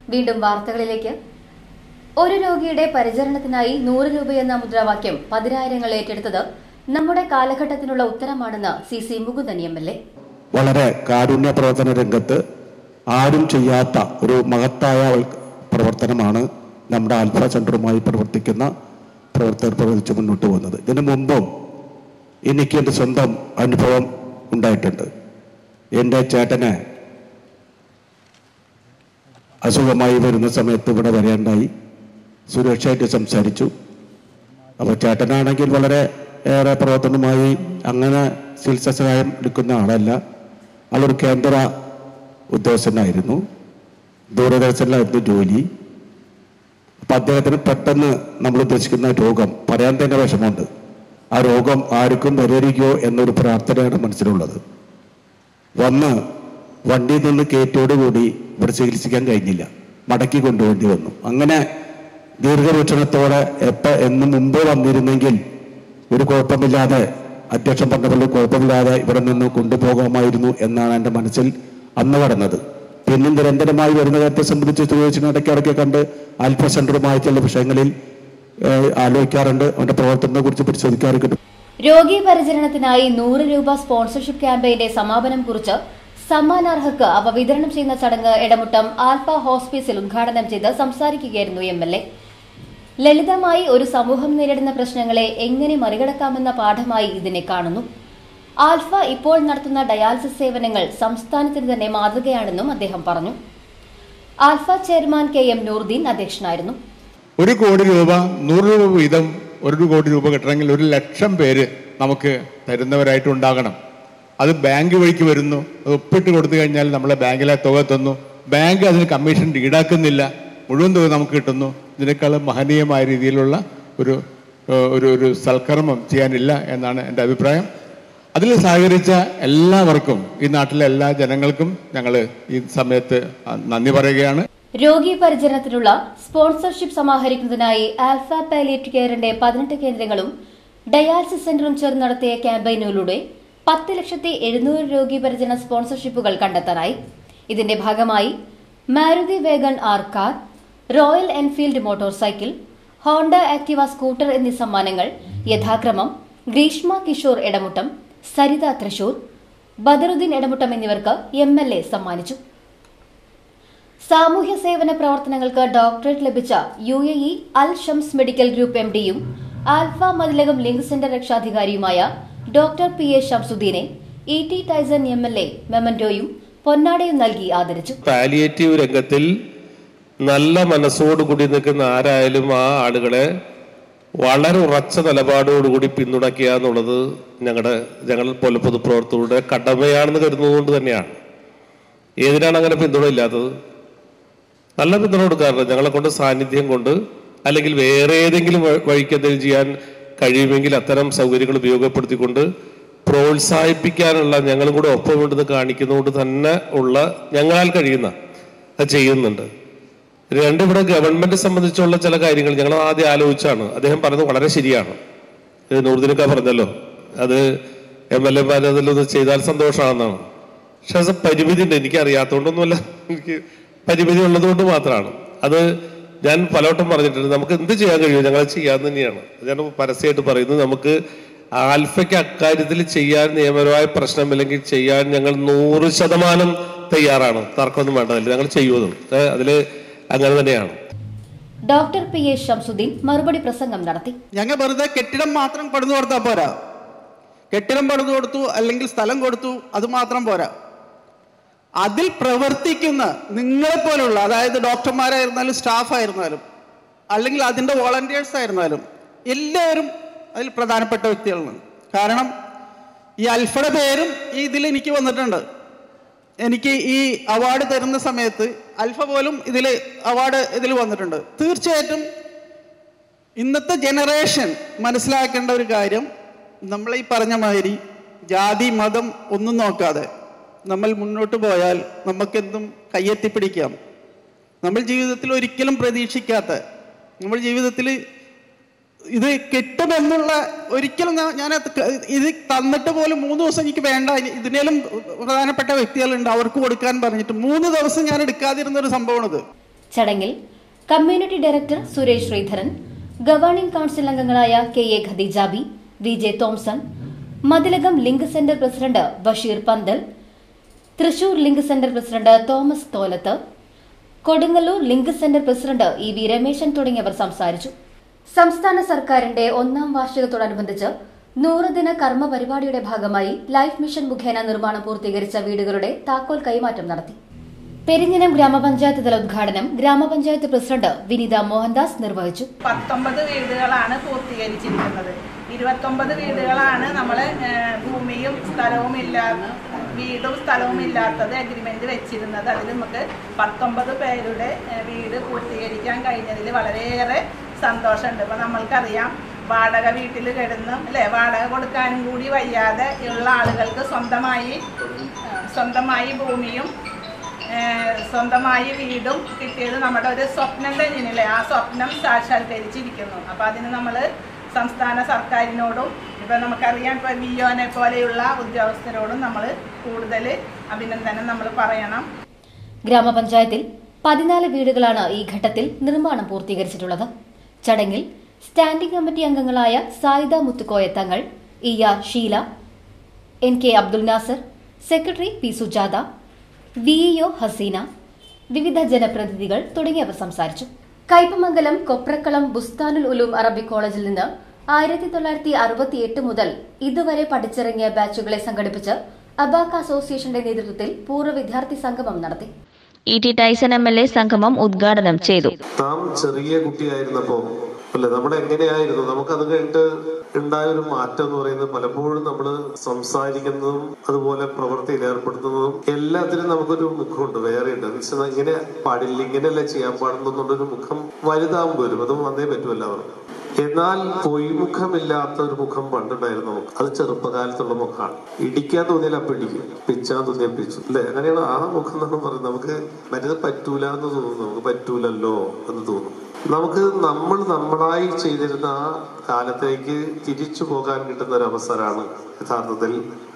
വീണ്ടും വാർത്തകളിലേക്ക് ഒരു രോഗിയുടെ പരിചരണത്തിനായി നൂറ് രൂപയെന്ന മുദ്രാവാക്യം പതിനായിരങ്ങൾ ഏറ്റെടുത്തത് നമ്മുടെ കാലഘട്ടത്തിനുള്ള ഉത്തരമാണെന്ന് C C Mukundan M L A വളരെ കാരുണ്യ പ്രവർത്തന രംഗത്ത് ആരും ചെയ്യാത്ത ഒരു മഹത്തായ വൽ- പ്രവർത്തനമാണ് നമ്മുടെ ആൽഫ സെന്ററുമായി പ്രവർത്തിക്കുന്ന പ്രവർത്തകർ പ്രവർത്തിച്ച് മുന്നോട്ട് പോകുന്നത് ഇതിനു മുമ്പും എനിക്ക് എൻ്റെ സ്വന്തം അനുഭവം ഉണ്ടായിട്ടുണ്ട് എൻ്റെ ചേട്ടനെ അസുഖമായി വരുന്ന സമയത്ത് ഇവിടെ വരേണ്ടായി സുരക്ഷയായിട്ട് സംസാരിച്ചു അപ്പോൾ ചേട്ടനാണെങ്കിൽ വളരെ ഏറെ പ്രവർത്തനമായി അങ്ങനെ ചികിത്സാ സഹായം എടുക്കുന്ന ആളല്ല ആളൊരു കേന്ദ്ര ഉദ്യോഗസ്ഥനായിരുന്നു ദൂരദർശനിലായിരുന്നു ജോലി അപ്പം അദ്ദേഹത്തിന് പെട്ടെന്ന് നമ്മൾ ഉദ്ദേശിക്കുന്ന രോഗം പറയാൻ തന്നെ വിഷമമുണ്ട് ആ രോഗം ആർക്കും പരിഹരിക്കുമോ എന്നൊരു പ്രാർത്ഥനയാണ് മനസ്സിലുള്ളത് വന്ന് വണ്ടിയിൽ നിന്ന് കയറ്റോടുകൂടി ഇവിടെ ചികിത്സിക്കാൻ കഴിഞ്ഞില്ല മടക്കി കൊണ്ടുപോകേണ്ടി വന്നു അങ്ങനെ ദീർഘവീക്ഷണത്തോടെ എപ്പോൾ എന്ന് മുമ്പ് വന്നിരുന്നെങ്കിൽ ഒരു കുഴപ്പമില്ലാതെ അധ്യക്ഷൻ പറഞ്ഞ പോലെ കുഴപ്പമില്ലാതെ ഇവിടെ നിന്ന് കൊണ്ടുപോകാമായിരുന്നു എന്നാണ് എൻ്റെ മനസ്സിൽ അന്ന് കടന്നത് പിന്നെ നിരന്തരമായി വരുന്ന കാര്യത്തെ സംബന്ധിച്ച് ചോദിച്ചിട്ട് ഇടയ്ക്കിടയ്ക്ക് കണ്ട് ആൽഫ സെന്ററുമായി ചില വിഷയങ്ങളിൽ ഏഹ്, ആലോചിക്കാറുണ്ട് അവൻ്റെ പ്രവർത്തനത്തെ കുറിച്ച് പരിശോധിക്കാറുണ്ട് രോഗി പരിചരണത്തിനായി നൂറ് രൂപ സ്പോൺസർഷിപ്പ് ക്യാമ്പയിന്റെ സമാപനം കുറിച്ച് സമ്മാനാർഹർക്ക് അവ വിതരണം ചെയ്യുന്ന ചടങ്ങ് ഇടമുട്ടം ആൽഫ ഹോസ്പീസിൽ ഉദ്ഘാടനം ചെയ്ത് സംസാരിക്കുകയായിരുന്നു എം എൽ എ ലളിതമായി ഒരു സമൂഹം നേരിടുന്ന പ്രശ്നങ്ങളെ എങ്ങനെ മറികടക്കാമെന്ന പാഠമായി ഇതിനെ കാണുന്നു ആൽഫ ഇപ്പോൾ നടത്തുന്ന ഡയാലിസിസ് സേവനങ്ങൾ സംസ്ഥാനത്തിന് തന്നെ മാതൃകയാണെന്നും അദ്ദേഹം പറഞ്ഞു Alpha chairman K M Noordeen അധ്യക്ഷനായിരുന്നു ഒരു കോടി രൂപ നൂറ് രൂപ വീതം ഒരു കോടി രൂപ കിട്ടണമെങ്കിൽ ഒരു ലക്ഷം പേര് നമുക്ക് തരുന്നവരായിട്ട് ഉണ്ടാകണം അത് ബാങ്ക് വഴിക്ക് വരുന്നു അത് ഒപ്പിട്ട് കൊടുത്തു കഴിഞ്ഞാൽ നമ്മളെ ബാങ്കിലെ തുക തന്നു ബാങ്ക് അതിന് കമ്മീഷൻ ഈടാക്കുന്നില്ല മുഴുവൻ തുക നമുക്ക് കിട്ടുന്നു ഇതിനേക്കാളും മഹനീയമായ രീതിയിലുള്ള ഒരു ഏഹ്, ഒരു ഒരു സൽക്കർമ്മം ചെയ്യാനില്ല എന്നാണ് എൻ്റെ അഭിപ്രായം അതിൽ സഹകരിച്ച എല്ലാവർക്കും ഈ നാട്ടിലെ എല്ലാ ജനങ്ങൾക്കും ഞങ്ങൾ ഈ സമയത്ത് നന്ദി പറയുകയാണ് രോഗി പരിചരണത്തിനുള്ള സ്പോൺസർഷിപ്പ് സമാഹരിക്കുന്നതിനായി ആൽഫ പാലിയേറ്റ് കെയറിന്റെ പതിനെട്ട് കേന്ദ്രങ്ങളും ഡയാലിസിസ് സെന്ററും ചേർന്ന് നടത്തിയ ക്യാമ്പയിനിലൂടെ പത്ത് ലക്ഷത്തി എഴുന്നൂറ് രോഗി പരിചരണ സ്പോൺസർഷിപ്പുകൾ കണ്ടെത്താനായി ഇതിന്റെ ഭാഗമായി Maruti wagon R car Royal Enfield motorcycle Honda Activa scooter എന്നീ സമ്മാനങ്ങൾ യഥാക്രമം ഗ്രീഷ്മ കിഷോർ എടമുട്ടം സരിത തൃശൂർ ബദറുദ്ദീൻ എടമുട്ടം എന്നിവർക്ക് എം എൽ എ സമ്മാനിച്ചു സാമൂഹ്യ സേവന പ്രവർത്തനങ്ങൾക്ക് ഡോക്ടറേറ്റ് ലഭിച്ച U A E Al Shams medical group M ഡിയും ആൽഫ മതിലകം ലിങ്ക് സെന്റർ രക്ഷാധികാരിയുമായ ഡോക്ടർ പി എ ഷംസുദ്ദീനെ E T Tyson M L A മെമന്റോയും പൊന്നാടയും നൽകി ആദരിച്ചു പാലിയേറ്റീവ് രംഗത്തിൽ നല്ല മനസ്സോടുകൂടി നിൽക്കുന്ന ആരായാലും ആ ആളുകളെ വളരെ ഉറച്ച നിലപാടോടുകൂടി പിന്തുണയ്ക്കുക എന്നുള്ളത് ഞങ്ങളുടെ ഞങ്ങൾ പോലെ പൊതുപ്രവർത്തകരുടെ കടമയാണെന്ന് കരുതുന്നതുകൊണ്ട് തന്നെയാണ് ഏതിനാണ് അങ്ങനെ പിന്തുണ ഇല്ലാത്തത് നല്ല പിന്തുണ കൊടുക്കാറുണ്ട് ഞങ്ങളെ കൊണ്ട് സാന്നിധ്യം കൊണ്ട് അല്ലെങ്കിൽ വേറെ ഏതെങ്കിലും വ- വഴിക്ക് എന്തെങ്കിലും ചെയ്യാൻ കഴിയുമെങ്കിൽ അത്തരം സൗകര്യങ്ങൾ ഉപയോഗപ്പെടുത്തിക്കൊണ്ട് പ്രോത്സാഹിപ്പിക്കാനുള്ള ഞങ്ങളും കൂടെ ഒപ്പം ഇവിടുന്ന് കാണിക്കുന്നതുകൊണ്ട് തന്നെ ഉള്ള ഞങ്ങളാൽ കഴിയുന്ന അത് ചെയ്യുന്നുണ്ട് രണ്ട് ഇവിടെ ഗവൺമെന്റ് സംബന്ധിച്ചുള്ള ചില കാര്യങ്ങൾ ഞങ്ങൾ ആദ്യം ആലോചിച്ചാണ് അദ്ദേഹം പറഞ്ഞത് വളരെ ശരിയാണ് ഇത് നൂർദിനൊക്കെ പറഞ്ഞല്ലോ അത് എം എൽ എമാർ അതിലൊന്ന് ചെയ്താൽ സന്തോഷമാണെന്നാണ് പക്ഷെ അത് പരിമിതി ഉണ്ട് എനിക്ക് അറിയാത്തതുകൊണ്ടൊന്നുമല്ല എനിക്ക് പരിമിതി ഉള്ളത് കൊണ്ട് മാത്രമാണ് അത് ഞാൻ പലവട്ടം പറഞ്ഞിട്ടുണ്ട് നമുക്ക് എന്ത് ചെയ്യാൻ കഴിയും ഞങ്ങൾ ചെയ്യാൻ തന്നെയാണ് ഞാൻ പരസ്യമായിട്ട് പറയുന്നത് നമുക്ക് ആൽഫയ്ക്ക് അക്കാര്യത്തിൽ ചെയ്യാൻ നിയമപരമായ പ്രശ്നമില്ലെങ്കിൽ ചെയ്യാൻ ഞങ്ങൾ നൂറ് ശതമാനം തയ്യാറാണ് തർക്കമൊന്നും വേണ്ടതില്ല ഞങ്ങൾ ചെയ്യുമതും അതിൽ അങ്ങനെ തന്നെയാണ് ഡോക്ടർ പി എ ഷംസുദ്ദീൻ മറുപടി പ്രസംഗം നടത്തി ഞങ്ങൾ വെറുതെ കെട്ടിടം മാത്രം പണിതു കൊടുത്താൽ പോരാ കെട്ടിടം പണിതു കൊടുത്തു അല്ലെങ്കിൽ സ്ഥലം കൊടുത്തു അത് മാത്രം പോരാ അതിൽ പ്രവർത്തിക്കുന്ന നിങ്ങളെ പോലുള്ള അതായത് ഡോക്ടർമാരായിരുന്നാലും സ്റ്റാഫ് ആയിരുന്നാലും അല്ലെങ്കിൽ അതിൻ്റെ വോളണ്ടിയേഴ്സ് ആയിരുന്നാലും എല്ലാവരും അതിൽ പ്രധാനപ്പെട്ട വ്യക്തികളാണ് കാരണം ഈ അൽഫയുടെ പേരും ഈ ഇതിൽ എനിക്ക് വന്നിട്ടുണ്ട് എനിക്ക് ഈ അവാർഡ് തരുന്ന സമയത്ത് അൽഫ പോലും ഇതിൽ അവാർഡ് ഇതിൽ വന്നിട്ടുണ്ട് തീർച്ചയായിട്ടും ഇന്നത്തെ ജനറേഷൻ മനസ്സിലാക്കേണ്ട ഒരു കാര്യം നമ്മൾ ഈ പറഞ്ഞ മാതിരി ജാതി മതം ഒന്നും നോക്കാതെ നമ്മൾ മുന്നോട്ട് പോയാൽ നമുക്കെന്തും കയ്യെത്തിപ്പിടിക്കാം നമ്മൾ ജീവിതത്തിൽ ഒരിക്കലും പ്രതീക്ഷിക്കാത്ത നമ്മൾ ജീവിതത്തിൽ ഇത് കിട്ടുമെന്നുള്ള ഒരിക്കലും ഞാൻ- ഞാൻ അത് ക- ഇത് തന്നിട്ട് പോലും മൂന്ന് ദിവസം എനിക്ക് വേണ്ട ഇനി ഇതിനേലും പ്രധാനപ്പെട്ട വ്യക്തികളുണ്ട് അവർക്ക് കൊടുക്കാൻ പറഞ്ഞിട്ട് മൂന്ന് ദിവസം ഞാൻ എടുക്കാതിരുന്ന ഒരു സംഭവമാണിത് ചടങ്ങിൽ community director Suresh Sreedharan governing council അംഗങ്ങളായ K A Khadeejabi V J Thomson Mathilakam link centre president Basheer Panthal Thrissur link centre president Thomas Tholath Kodungallur link centre president E V Rameshan തുടങ്ങിയവർ സംസാരിച്ചു സംസ്ഥാന സർക്കാരിന്റെ ഒന്നാം വാർഷികത്തോടനുബന്ധിച്ച് നൂറ് ദിന കർമ്മ പരിപാടിയുടെ ഭാഗമായി ലൈഫ് മിഷൻ മുഖേന നിർമ്മാണം പൂർത്തീകരിച്ച വീടുകളുടെ താക്കോൽ കൈമാറ്റം നടത്തി പെരിഞ്ഞനം ഗ്രാമപഞ്ചായത്ത് തല ഉദ്ഘാടനം ഗ്രാമപഞ്ചായത്ത് പ്രസിഡന്റ് വിനിത മോഹൻദാസ് നിർവഹിച്ചു പത്തൊമ്പത് വീടുകളാണ് പൂർത്തീകരിച്ചിരിക്കുന്നത് ഇരുപത്തൊമ്പത് വീടുകളാണ് നമ്മൾ ഭൂമിയും സ്ഥലവും ഇല്ലാത്ത വീടും സ്ഥലവും ഇല്ലാത്തത് അഗ്രിമെന്റ് വെച്ചിരുന്നത് അതിൽ നമുക്ക് പത്തൊമ്പത് പേരുടെ ഏഹ്, വീട് പൂർത്തീകരിക്കാൻ കഴിഞ്ഞതിൽ വളരെയേറെ സന്തോഷമുണ്ട് ഇപ്പം നമ്മൾക്കറിയാം വാടക വീട്ടിൽ കിടന്നും അല്ലേ വാടക കൊടുക്കാനും കൂടി വയ്യാതെ ഉള്ള ആളുകൾക്ക് സ്വന്തമായി ഏഹ്, സ്വന്തമായി ഭൂമിയും ഏഹ് സ്വന്തമായി വീടും കിട്ടിയത് നമ്മുടെ ഒരു സ്വപ്നം തന്നെയല്ലേ ആ സ്വപ്നം സാക്ഷാത്കരിച്ചിരിക്കുന്നു അപ്പൊ അതിന് നമ്മൾ സംസ്ഥാന സർക്കാരിനോടും ഇപ്പൊ നമുക്കറിയാം ഇപ്പൊ വിയോനെ പോലെയുള്ള ഉദ്യോഗസ്ഥരോടും നമ്മൾ കൂടുതൽ അഭിനന്ദനം നമ്മൾ പറയണം ഗ്രാമപഞ്ചായത്തിൽ പതിനാല് വീടുകളാണ് ഈ ഘട്ടത്തിൽ നിർമ്മാണം പൂർത്തീകരിച്ചിട്ടുള്ളത് ചടങ്ങിൽ സ്റ്റാൻഡിംഗ് കമ്മിറ്റി അംഗങ്ങളായ Sayida Muthukoya Thangal E R Sheela N K Abdul Nasar secretary P Sujatha VEO Haseena വിവിധ ജനപ്രതിനിധികൾ തുടങ്ങിയവർ സംസാരിച്ചു കയ്പമംഗലം കൊപ്രക്കളം ബുസ്താനുൽ ഉലൂം അറബിക് കോളേജിൽ നിന്ന് ആയിരത്തി തൊള്ളായിരത്തി അറുപത്തിയെട്ട് മുതൽ ഇതുവരെ പഠിച്ചിറങ്ങിയ ബാച്ചുകളെ സംഘടിപ്പിച്ച് അബാക്ക അസോസിയേഷന്റെ നേതൃത്വത്തിൽ പൂർവ്വ വിദ്യാർത്ഥി സംഗമം നടത്തി E T Tyson M L A സംഗമം ഉദ്ഘാടനം ചെയ്തു നാം ചെറിയ കുട്ടിയായിരുന്നപ്പോ അല്ലെ നമ്മൾ എങ്ങനെയായിരുന്നു നമുക്ക് അത് കഴിഞ്ഞിട്ട് ഉണ്ടായ ഒരു മാറ്റം എന്ന് പറയുന്നത് പലപ്പോഴും നമ്മൾ സംസാരിക്കുന്നതും അതുപോലെ പ്രവൃത്തിയിൽ ഏർപ്പെടുത്തുന്നതും എല്ലാത്തിനും നമുക്കൊരു മുഖമുണ്ട് വേറെ ഉണ്ട് എന്ന് ഇങ്ങനെ പാടില്ല ഇങ്ങനെയല്ല ചെയ്യാൻ പാടുന്നുള്ളൊരു മുഖം വലുതാകുമ്പോൾ വരും അത് വന്നേ പറ്റും എല്ലാവർക്കും എന്നാൽ പൊയ്മുഖമില്ലാത്ത ഒരു മുഖം പണ്ടുണ്ടായിരുന്നു നമുക്ക് അത് ചെറുപ്പകാലത്തുള്ള മുഖമാണ് ഇടിക്കാൻ തോന്നിയാൽ അപ്പൊ ഇടിക്കും പിച്ചാൻ തോന്നിയാൽ പിച്ചു അല്ലെ അങ്ങനെയാണ് ആ മുഖം എന്നാണ് പറയുന്നത് നമുക്ക് മറ്റേത് പറ്റൂല എന്ന് തോന്നുന്നു നമുക്ക് പറ്റൂലല്ലോ എന്ന് തോന്നും നമുക്ക് നമ്മൾ നമ്മളായി ചെയ്തിരുന്ന ആ കാലത്തേക്ക് തിരിച്ചു പോകാൻ കിട്ടുന്ന ഒരു അവസരമാണ് യഥാർത്ഥത്തിൽ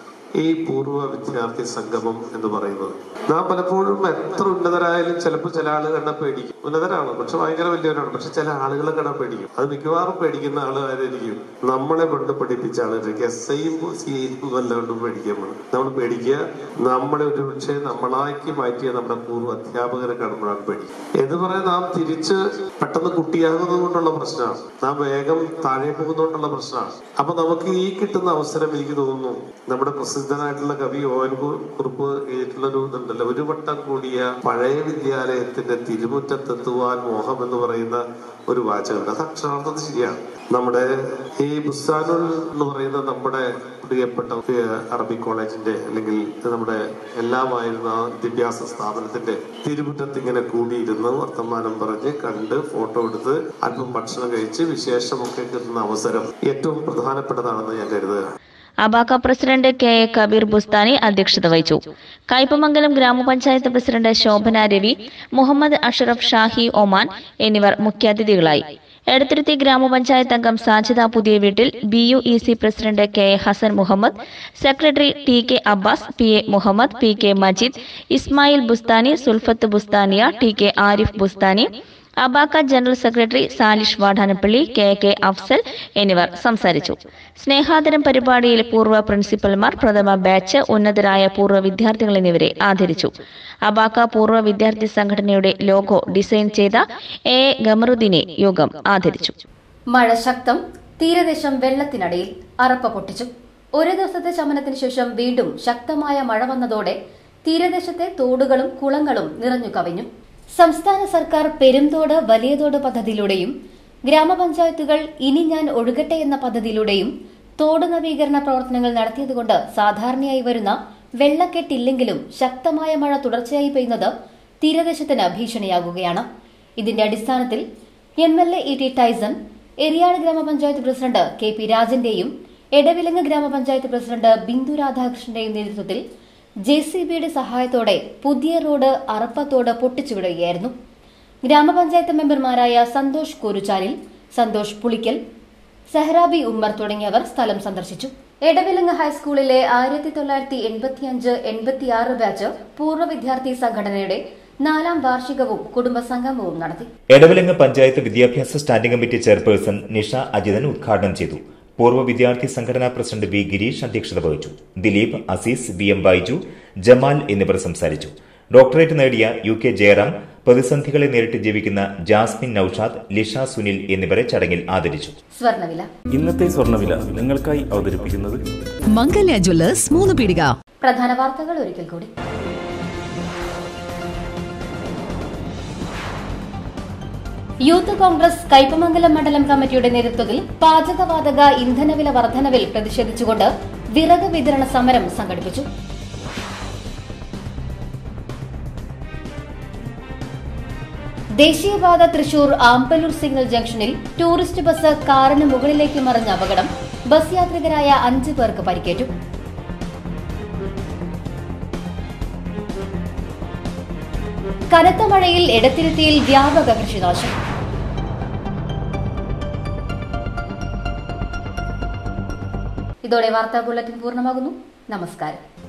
ഈ പൂർവ്വ വിദ്യാർത്ഥി സംഗമം എന്ന് പറയുന്നത് നാം പലപ്പോഴും എത്ര ഉന്നതരായാലും ചിലപ്പോൾ ചില ആളുകൾ കണ്ടാൽ പേടിക്കും ഉന്നതരാണ് പക്ഷെ ഭയങ്കര വലിയവരാണ് പക്ഷെ ചില ആളുകളെ കണ്ടാൽ പേടിക്കും അത് മിക്കവാറും പേടിക്കുന്ന ആളുകാരായിരിക്കും നമ്മളെ കൊണ്ട് പഠിപ്പിച്ച ആളുകൾക്ക് എസ് ഐയും സി ഐയും വല്ലതുകൊണ്ട് പേടിക്കാൻ വേണം നമ്മൾ പേടിക്കുക നമ്മളെ ഒരു പക്ഷേ നമ്മളാക്കി മാറ്റിയ നമ്മുടെ പൂർവ്വ അധ്യാപകരെ കാണുമ്പോഴാണ് പേടി എന്ന് പറയാൻ നാം തിരിച്ച് പെട്ടെന്ന് കുട്ടിയാകുന്നത് കൊണ്ടുള്ള പ്രശ്നമാണ് നാം വേഗം താഴെ പോകുന്നതുകൊണ്ടുള്ള പ്രശ്നമാണ് അപ്പൊ നമുക്ക് ഈ കിട്ടുന്ന അവസരം എനിക്ക് തോന്നുന്നു നമ്മുടെ പ്രസിദ്ധനായിട്ടുള്ള കവി ഓ എൻ കു- കുറുപ്പ് എഴുതിയിട്ടുള്ള ഒരു ഇതുണ്ടല്ലോ ഒരു വട്ടം കൂടിയ പഴയ വിദ്യാലയത്തിന്റെ തിരുമുറ്റത്തെത്തുവാൻ മോഹം എന്ന് പറയുന്ന ഒരു വാചകമുണ്ട് അത് അക്ഷരാർത്ഥത്തിൽ ശരിയാണ് നമ്മുടെ ഈ ബുസാനുൽ എന്ന് പറയുന്ന നമ്മുടെ പ്രിയപ്പെട്ട ഏഹ്, അറബി കോളേജിന്റെ അല്ലെങ്കിൽ നമ്മുടെ എല്ലാമായിരുന്ന ആ വിദ്യാഭ്യാസ സ്ഥാപനത്തിന്റെ തിരുമുറ്റത്ത് ഇങ്ങനെ കൂടിയിരുന്ന് വർത്തമാനം പറഞ്ഞ് കണ്ട് ഫോട്ടോ എടുത്ത് അല്പം ഭക്ഷണം കഴിച്ച് വിശേഷമൊക്കെ കിട്ടുന്ന അവസരം ഏറ്റവും പ്രധാനപ്പെട്ടതാണെന്ന് ഞാൻ കരുതുകയാണ് അബാക്ക president K A Kabeer Bustani അധ്യക്ഷത വഹിച്ചു കയ്പമംഗലം ഗ്രാമപഞ്ചായത്ത് പ്രസിഡന്റ് ശോഭന രവി മുഹമ്മദ് അഷറഫ് ഷാഹി ഒമാൻ എന്നിവർ മുഖ്യാതിഥികളായി എടത്തുരുത്തി ഗ്രാമപഞ്ചായത്ത് അംഗം Sajida Puthiya Veettil B U E C president K A Hasan Muhammad secretary T K Abbas P A Muhammad P K Majeed Ismail Bustani Sulfath Bustania T K Arif Bustani അബാക്ക general secretary Salish Vadanappally K K Afsal എന്നിവർ സംസാരിച്ചു സ്നേഹാദരം പരിപാടിയിൽ പൂർവ്വ പ്രിൻസിപ്പൽമാർ പ്രഥമ ബാച്ച് ഉന്നതരായ പൂർവ്വ വിദ്യാർത്ഥികൾ എന്നിവരെ ആദരിച്ചു അബാക്ക പൂർവ്വ വിദ്യാർത്ഥി സംഘടനയുടെ ലോഗോ ഡിസൈൻ ചെയ്ത എ എ ഗമറുദ്ദീനെ യോഗം ആദരിച്ചു മഴ ശക്തം തീരദേശം വെള്ളത്തിനടിയിൽ അറപ്പ പൊട്ടിച്ചു ഒരു ദിവസത്തെ ശമനത്തിന് ശേഷം വീണ്ടും ശക്തമായ മഴ വന്നതോടെ തീരദേശത്തെ തോടുകളും കുളങ്ങളും നിറഞ്ഞു കവിഞ്ഞു സംസ്ഥാന സർക്കാർ പെരുംതോട് വലിയതോട് പദ്ധതിയിലൂടെയും ഗ്രാമപഞ്ചായത്തുകൾ ഇനി ഞാൻ ഒഴുകട്ടെ എന്ന പദ്ധതിയിലൂടെയും തോട് നവീകരണ പ്രവർത്തനങ്ങൾ നടത്തിയതുകൊണ്ട് സാധാരണയായി വരുന്ന വെള്ളക്കെട്ടില്ലെങ്കിലും ശക്തമായ മഴ തുടർച്ചയായി പെയ്യുന്നത് തീരദേശത്തിന് ഭീഷണിയാകുകയാണ് ഇതിന്റെ അടിസ്ഥാനത്തിൽ M L A E T Tyson Eriyad ഗ്രാമപഞ്ചായത്ത് പ്രസിഡന്റ് കെ പി രാജന്റെയും എടവിലങ്ങ് ഗ്രാമപഞ്ചായത്ത് പ്രസിഡന്റ് ബിന്ദു രാധാകൃഷ്ണന്റെയും നേതൃത്വത്തിൽ ജെ സി ബിയുടെ സഹായത്തോടെ പുതിയ റോഡ് അറപ്പത്തോട് പൊട്ടിച്ചുവിടുകയായിരുന്നു ഗ്രാമപഞ്ചായത്ത് മെമ്പർമാരായ സന്തോഷ് കോരുചാലിൽ സന്തോഷ് പുളിക്കൽ സെഹ്റാബി ഉമ്മർ തുടങ്ങിയവർ സ്ഥലം സന്ദർശിച്ചു എടവിലങ്ങ് ഹൈസ്കൂളിലെ ആയിരത്തി തൊള്ളായിരത്തി എൺപത്തിയഞ്ച് എൺപത്തിയാറ് ബാച്ച് പൂർവ്വ വിദ്യാർത്ഥി സംഘടനയുടെ നാലാം വാർഷികവും കുടുംബസംഗമവും നടത്തി എടവലങ്ങ് പഞ്ചായത്ത് വിദ്യാഭ്യാസ standing committee chairperson Nisha Ajithan ഉദ്ഘാടനം ചെയ്തു പൂർവ്വ വിദ്യാർത്ഥി സംഘടനാ പ്രസിഡന്റ് വി ഗിരീഷ് അധ്യക്ഷത വഹിച്ചു ദിലീപ് അസീസ് വി എം ബൈജു ജമാൽ എന്നിവർ സംസാരിച്ചു ഡോക്ടറേറ്റ് നേടിയ യു കെ ജയറാം പ്രതിസന്ധികളെ നേരിട്ട് ജീവിക്കുന്ന ജാസ്മിൻ നൌഷാദ് ലിഷ സുനിൽ എന്നിവരെ ചടങ്ങിൽ ആദരിച്ചു സ്വർണ്ണവില ഇന്നത്തെ സ്വർണ്ണവില നിങ്ങൾക്കായി അവതരിപ്പിക്കുന്നത് മംഗല്യ ജ്വല്ലേഴ്സ് മൂന്ന് പീടിക പ്രധാന വാർത്തകൾ ഒരിക്കൽ കൂടി യൂത്ത് കോൺഗ്രസ് കയ്പമംഗലം മണ്ഡലം കമ്മിറ്റിയുടെ നേതൃത്വത്തിൽ പാചകവാതക ഇന്ധനവില വർധനവിൽ പ്രതിഷേധിച്ചുകൊണ്ട് വിറക് വിതരണ സമരം സംഘടിപ്പിച്ചു ദേശീയപാത തൃശൂർ ആമ്പല്ലൂർ സിഗ്നൽ ജംഗ്ഷനിൽ ടൂറിസ്റ്റ് ബസ് കാറിന് മുകളിലേക്ക് മറിഞ്ഞ അപകടം ബസ് യാത്രികരായ അഞ്ച് പേർക്ക് പരിക്കേറ്റു കനത്ത മഴയിൽ എടത്തിരുത്തിയിൽ വ്യാപക കൃഷിനാശം ഇതോടെ വാർത്താ ബുള്ളറ്റിൻ പൂർണ്ണമാകുന്നു നമസ്കാരം